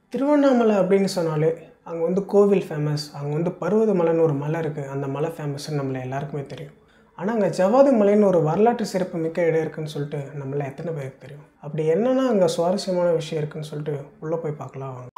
திருவண்ணாமலை அப்படின்னு சொன்னாலே அங்கே வந்து கோவில் ஃபேமஸ் அங்கே வந்து பருவதமலைன்னு ஒரு மலை இருக்குது அந்த மலை ஃபேமஸ்ன்னு நம்மள எல்லாருக்குமே தெரியும் ஆனால் அங்கே ஜவாது மலைன்னு ஒரு வரலாற்று சிறப்பு மிக்க இடம் இருக்குன்னு சொல்லிட்டு நம்மள எத்தனை பேருக்கு தெரியும் அப்படி என்னன்னா அங்கே சுவாரஸ்யமான விஷயம் இருக்குன்னு சொல்லிட்டு உள்ளே போய் பார்க்கலாம் வாங்க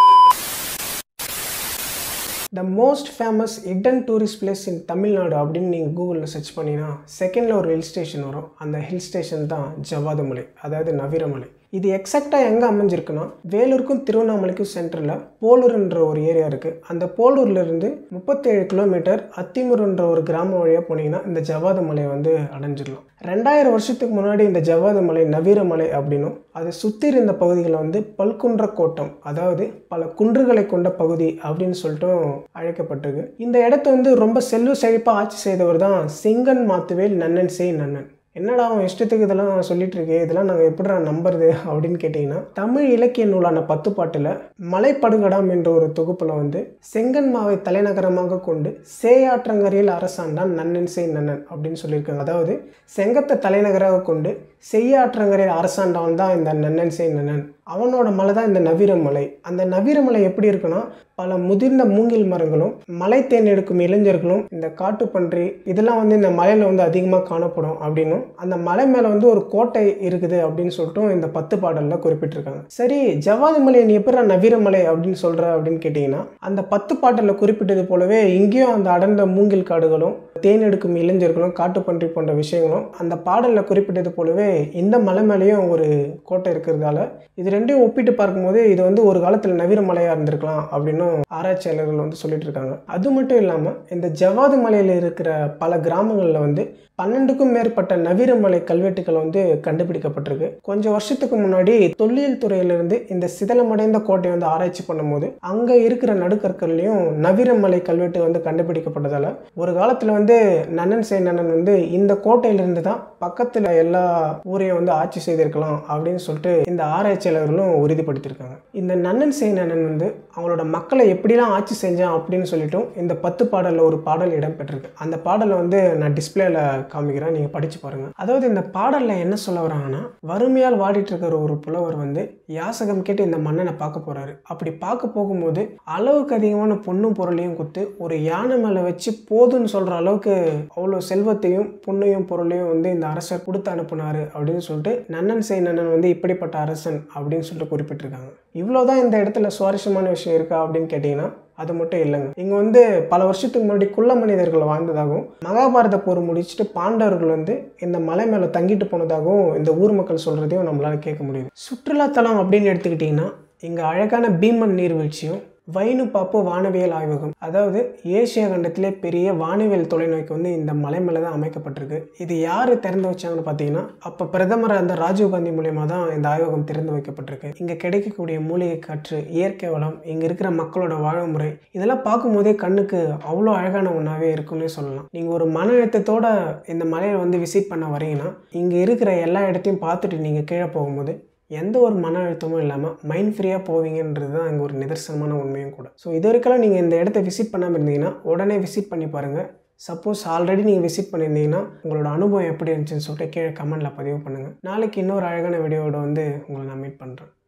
the most famous hidden tourist place in Tamil Nadu அப்படின்னு நீங்கள் கூகுளில் சர்ச் பண்ணிங்கன்னா செகண்டில் ஒரு ஹில் ஸ்டேஷன் வரும் அந்த ஹில் ஸ்டேஷன் தான் ஜவ்வாது மலை அதாவது நவீரமலை இது எக்ஸாக்டாக எங்கே அமைஞ்சிருக்குன்னா வேலூருக்கும் திருவண்ணாமலைக்கும் சென்டரில் போலூர்ன்ற ஒரு ஏரியா இருக்குது அந்த போலூர்லேருந்து முப்பத்தேழு கிலோமீட்டர் அத்திமுருன்ற ஒரு கிராமம் வழியாக போனீங்கன்னா இந்த ஜவ்வாது மலையை வந்து அடைஞ்சிடலாம் ரெண்டாயிரம் வருஷத்துக்கு முன்னாடி இந்த ஜவ்வாது மலை நவீரமலை அப்படின்னும் அதை சுற்றி இருந்த பகுதிகளை வந்து பல்குன்ற கோட்டம் அதாவது பல குன்றுகளை கொண்ட பகுதி அப்படின்னு சொல்லிட்டு அழைக்கப்பட்டிருக்கு இந்த இடத்த வந்து ரொம்ப செல்வ செழிப்பாக ஆட்சி செய்தவர் தான் செங்கன் மாத்துவேல் நன்னன் செய் நன்னன் என்னடா அவன் இஷ்டத்துக்கு இதெல்லாம் சொல்லிட்டு இருக்கே இதெல்லாம் நாங்கள் எப்படிடா நம்புறது அப்படின்னு கேட்டிங்கன்னா தமிழ் இலக்கிய நூலான பத்து பாட்டில் மலைப்படுகடாம் என்ற ஒரு தொகுப்பில் வந்து செங்கன்மாவை தலைநகரமாக கொண்டு சேயாற்றங்கரையில் அரசாண்டான் நன்னன் செய் நன்னன் அப்படின்னு சொல்லியிருக்காங்க அதாவது செங்கத்தை தலைநகராக கொண்டு செய்யாற்றங்கரையில் அரசாண்டவன் தான் இந்த நன்னன் செய் நன்னன் அவனோட மலை தான் இந்த நவீரமலை அந்த நவீரமலை எப்படி இருக்குன்னா பல முதிர்ந்த மூங்கில் மரங்களும் மலை தேன் எடுக்கும் இளைஞர்களும் இந்த காட்டுப்பன்றி இதெல்லாம் வந்து இந்த மலையில் வந்து அதிகமாக காணப்படும் அப்படின்னும் அந்த மலை மேலே வந்து ஒரு கோட்டை இருக்குது அப்படின்னு சொல்லிட்டு இந்த பத்து பாடலில் குறிப்பிட்டிருக்காங்க சரி ஜவாது மலை நீ எப்படா நவீரமலை அப்படின்னு சொல்கிற அப்படின்னு கேட்டிங்கன்னா அந்த பத்து பாடலில் குறிப்பிட்டது போலவே இங்கேயும் அந்த அடர்ந்த மூங்கில் காடுகளும் தேன் எடுக்கும் இளைஞர்களும் காட்டுப்பன்றி போன்ற விஷயங்களும் அந்த பாடலில் குறிப்பிட்டது போலவே இந்த மலை மேலேயும் ஒரு கோட்டை இருக்கிறதால இது ரெண்டையும் ஒப்பிட்டு பார்க்கும்போது இது வந்து ஒரு காலத்தில் நவீன மலையாக இருந்திருக்கலாம் அப்படின்னும் ஆராய்ச்சியாளர்கள் வந்து சொல்லிட்டு இருக்காங்க அது மட்டும் இல்லாமல் இந்த ஜவாது மலையில் இருக்கிற பல கிராமங்களில் வந்து பன்னெண்டுக்கும் மேற்பட்ட நவீன மலை கல்வெட்டுகள் வந்து கண்டுபிடிக்கப்பட்டிருக்கு கொஞ்சம் வருஷத்துக்கு முன்னாடி தொல்லியல் துறையிலிருந்து இந்த சிதலமடைந்த கோட்டையை வந்து ஆராய்ச்சி பண்ணும்போது அங்கே இருக்கிற நடுக்கற்கள்லையும் நவீன மலை கல்வெட்டு வந்து கண்டுபிடிக்கப்பட்டதால் ஒரு காலத்தில் வந்து நன்னன் செய் நன்னன் வந்து இந்த கோட்டையிலிருந்து தான் பக்கத்தில் எல்லா ஊரையும் வந்து ஆட்சி செய்திருக்கலாம் அப்படின்னு சொல்லிட்டு இந்த ஆராய்ச்சியாளர்களும் உறுதிப்படுத்தியிருக்காங்க இந்த நன்னன் செய் நன்னன் வந்து அவங்களோட மக்களை எப்படிலாம் ஆட்சி செஞ்சான் அப்படின்னு சொல்லிட்டும் இந்த பத்து பாடலில் ஒரு பாடல் இடம்பெற்றிருக்கு அந்த பாடலை வந்து நான் டிஸ்பிளேல காமிக்கிறேன் நீங்கள் படித்து பாருங்கள் அதாவது இந்த பாடலில் என்ன சொல்ல வராங்கன்னா வறுமையால் வாடிட்டு இருக்கிற ஒரு புலவர் வந்து யாசகம் கேட்டு இந்த மன்னனை பார்க்க போகிறாரு அப்படி பார்க்க போகும்போது அளவுக்கு அதிகமான பொண்ணும் பொருளையும் கொடுத்து ஒரு யானை மேலே வச்சு போதுன்னு சொல்கிற அளவுக்கு அவ்வளோ செல்வத்தையும் பொண்ணையும் பொருளையும் வந்து இந்த அரசர் கொடுத்து அனுப்புனாரு அப்படின்னு சொல்லிட்டு நன்னன் செய் நன்னன் வந்து இப்படிப்பட்ட அரசன் அப்படின்னு சொல்லிட்டு குறிப்பிட்டிருக்காங்க இவ்வளோதான் இந்த இடத்துல சுவாரஸ்யமான விஷயம் இருக்கா அப்படின்னு கேட்டிங்கன்னா அது மட்டும் இல்லைங்க இங்கே வந்து பல வருஷத்துக்கு முன்னாடி குள்ள மனிதர்கள் வாழ்ந்ததாகவும் மகாபாரத போர் முடிச்சுட்டு பாண்டவர்கள் வந்து இந்த மலை மேலே தங்கிட்டு போனதாகவும் இந்த ஊர் மக்கள் சொல்கிறதையும் நம்மளால் கேட்க முடியுது சுற்றுலாத்தலம் அப்படின்னு எடுத்துக்கிட்டிங்கன்னா இங்கே அழகான பீமன் நீர்வீழ்ச்சியும் வைனு பாப்பு வானவியல் ஆய்வகம் அதாவது ஏசியா கண்டத்திலே பெரிய வானவியல் தொலைநோக்கி வந்து இந்த மலை மேலே தான் அமைக்கப்பட்டிருக்கு இது யார் திறந்து வச்சாங்கன்னு பார்த்தீங்கன்னா அப்போ பிரதமர் அந்த ராஜீவ்காந்தி மூலியமாக தான் இந்த ஆய்வகம் திறந்து வைக்கப்பட்டிருக்கு இங்கே கிடைக்கக்கூடிய மூலிகை காற்று இயற்கை வளம் இங்கே இருக்கிற மக்களோட வாழ்முறை இதெல்லாம் பார்க்கும்போதே கண்ணுக்கு அவ்வளோ அழகான ஒன்றாவே இருக்குன்னே சொல்லலாம் நீங்கள் ஒரு மன அழுத்தத்தோட இந்த மலையை வந்து விசிட் பண்ண வரீங்கன்னா இங்கே இருக்கிற எல்லா இடத்தையும் பார்த்துட்டு நீங்கள் கீழே போகும்போது எந்த ஒரு மன அழுத்தமும் இல்லாமல் மைண்ட் ஃப்ரீயாக போவீங்கன்றது தான் இங்கே ஒரு நிதர்சனமான உண்மையும் கூட ஸோ இது வரைக்கும் நீங்கள் இந்த இடத்த விசிட் பண்ணாமல் இருந்தீங்கன்னா உடனே விசிட் பண்ணி பாருங்கள் சப்போஸ் ஆல்ரெடி நீங்கள் விசிட் பண்ணியிருந்தீங்கன்னா உங்களோட அனுபவம் எப்படி இருந்துச்சுன்னு சொல்லிட்டு கீழே கமெண்ட்டில் பதிவு பண்ணுங்கள் நாளைக்கு இன்னொரு அழகான வீடியோவோட வந்து உங்களை நான் மீட் பண்ணுறேன்